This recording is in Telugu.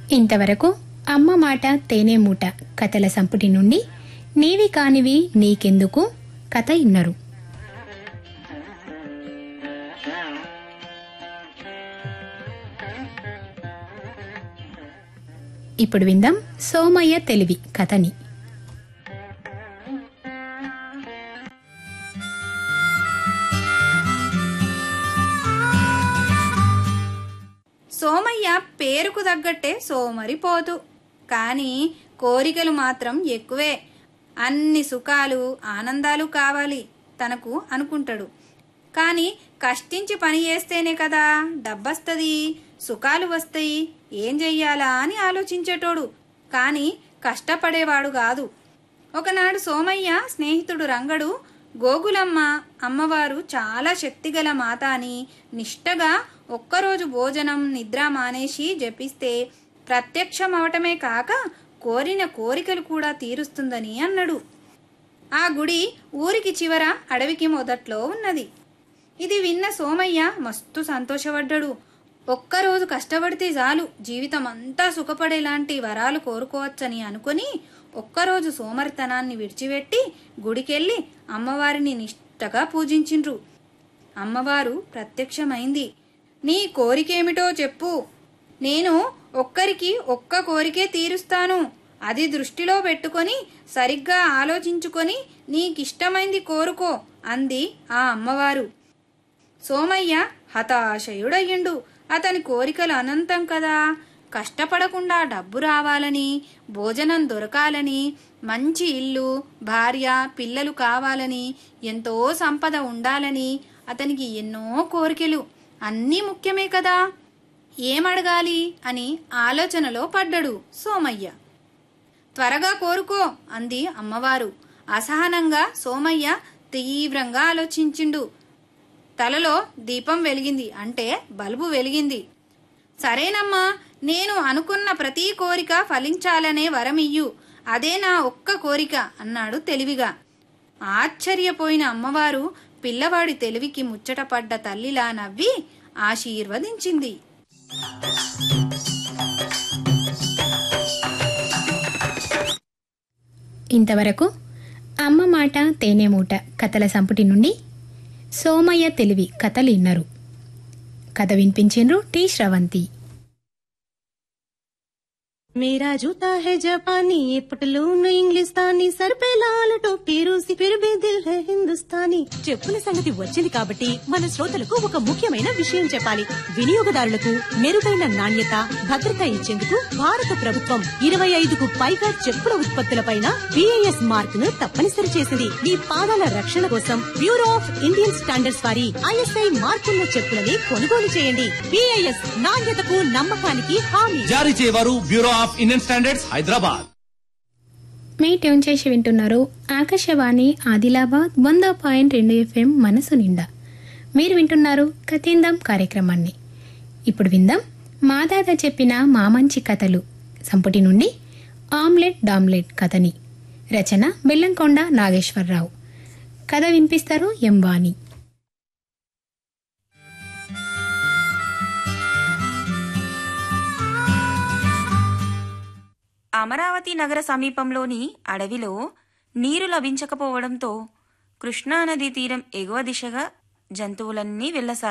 ఇంతవరకు అమ్మ మాట తేనె మూట కథల సంపుటి నుండి నీవి కానివి నీకెందుకు కథ ఇన్నరు ఇప్పుడు విందాం సోమయ్య తెలివి కథని సోమయ్య పేరుకు తగ్గట్టే సోమరిపోతు కానీ కోరికలు మాత్రం ఎక్కువే అన్ని సుఖాలు ఆనందాలు కావాలి తనకు అనుకుంటాడు కానీ కష్టించి పని చేస్తేనే కదా డబ్బస్తది సుఖాలు వస్తాయి ఏం చెయ్యాలా అని ఆలోచించేటోడు కానీ కష్టపడేవాడు కాదు ఒకనాడు సోమయ్య స్నేహితుడు రంగడు గోగులమ్మ అమ్మవారు చాలా శక్తిగల మాత అని నిష్టగా ఒక్కరోజు భోజనం నిద్ర మానేసి జపిస్తే ప్రత్యక్షం అవటమే కాక కోరిన కోరికలు కూడా తీరుస్తుందని అన్నాడు ఆ గుడి ఊరికి చివర అడవికి మొదట్లో ఉన్నది ఇది విన్న సోమయ్య మస్తు సంతోషపడ్డాడు ఒక్కరోజు కష్టపడితే చాలు జీవితం అంతా సుఖపడేలాంటి వరాలు కోరుకోవచ్చని అనుకుని ఒక్కరోజు సోమరితనాన్ని విడిచిపెట్టి గుడికెళ్ళి అమ్మవారిని నిష్టగా పూజించిండ్రు అమ్మవారు ప్రత్యక్షమైంది నీ కోరికేమిటో చెప్పు నేను ఒక్కరికి ఒక్క కోరికే తీరుస్తాను అది దృష్టిలో పెట్టుకొని సరిగ్గా ఆలోచించుకొని నీకిష్టమైంది కోరుకో అంది ఆ అమ్మవారు సోమయ్య హతాశయుడయ్యిండు అతని కోరికలు అనంతం కదా కష్టపడకుండా డబ్బు రావాలని భోజనం దొరకాలని మంచి ఇల్లు భార్య పిల్లలు కావాలని ఎంతో సంపద ఉండాలని అతనికి ఎన్నో కోరికలు అన్నీ ముఖ్యమే కదా ఏమడగాలి అని ఆలోచనలో పడ్డడు సోమయ్య త్వరగా కోరుకో అంది అమ్మవారు అసహనంగా సోమయ్య తీవ్రంగా ఆలోచించిండు తలలో దీపం వెలిగింది అంటే బల్బు వెలిగింది సరేనమ్మా నేను అనుకున్న ప్రతి కోరిక ఫలించాలనే వరమియ్యు అదే నా ఒక్క కోరిక అన్నాడు తెలివిగా ఆశ్చర్యపోయిన అమ్మవారు పిల్లవాడి తెలివికి ముచ్చటపడ్డ తల్లిలా నవ్వి ఆశీర్వదించింది ఇంతవరకు అమ్మ మాట తేనె మూట కథల సంపుటి నుండి సోమయ్య తెలివి కథలు ఇన్నరు కథ వినిపించిండ్రు టి శ్రవంతి मेरा जूता है जापानी ये पटलून इंग्लिस्तानी सर पे लाल टोपी रूसी फिर भी दिल है हिंदुस्तानी చెప్పుల సంగతి వచ్చింది కాబట్టి మన శ్రోతలకు ఒక ముఖ్యమైన విషయం చెప్పాలి వినియోగదారులకు మెరుగైన నాణ్యత భద్రత ఇచ్చేందుకు భారత ప్రభుత్వం ఇరవై ఐదుకు పైగా చెప్పుల ఉత్పత్తులపైన బిఐఎస్ మార్క్ ను తప్పనిసరి చేసింది మీ పాదాల రక్షణ కోసం బ్యూరో ఆఫ్ ఇండియన్ స్టాండర్డ్స్ వారి ఐఎస్ఐ మార్కున్న చెప్పులని కొనుగోలు చేయండి బిఐఎస్ నాణ్యతకు నమ్మకానికి హామీ జారీ చేయవారు bureau of Indian standards Hyderabad మీ ట్యూన్ చేసి వింటున్నారు ఆకాశవాణి ఆదిలాబాద్ వంద పాయింట్ రెండు ఎఫ్ఎం మనసు నిండా మీరు వింటున్నారు కథిందం కార్యక్రమాన్ని ఇప్పుడు విందాం మా దాద చెప్పిన మా మంచి కథలు సంపుటి నుండి ఆమ్లెట్ డామ్లెట్ కథని రచన బెల్లంకొండ నాగేశ్వరరావు కథ వినిపిస్తారు ఎం వాణి అమరావతి నగర సమీపంలోని అడవిలో నీరు లభించకపోవడంతో కృష్ణానదీ తీరం ఎగువ దిశగా జంతువులన్నీ వెళ్లసాగాయి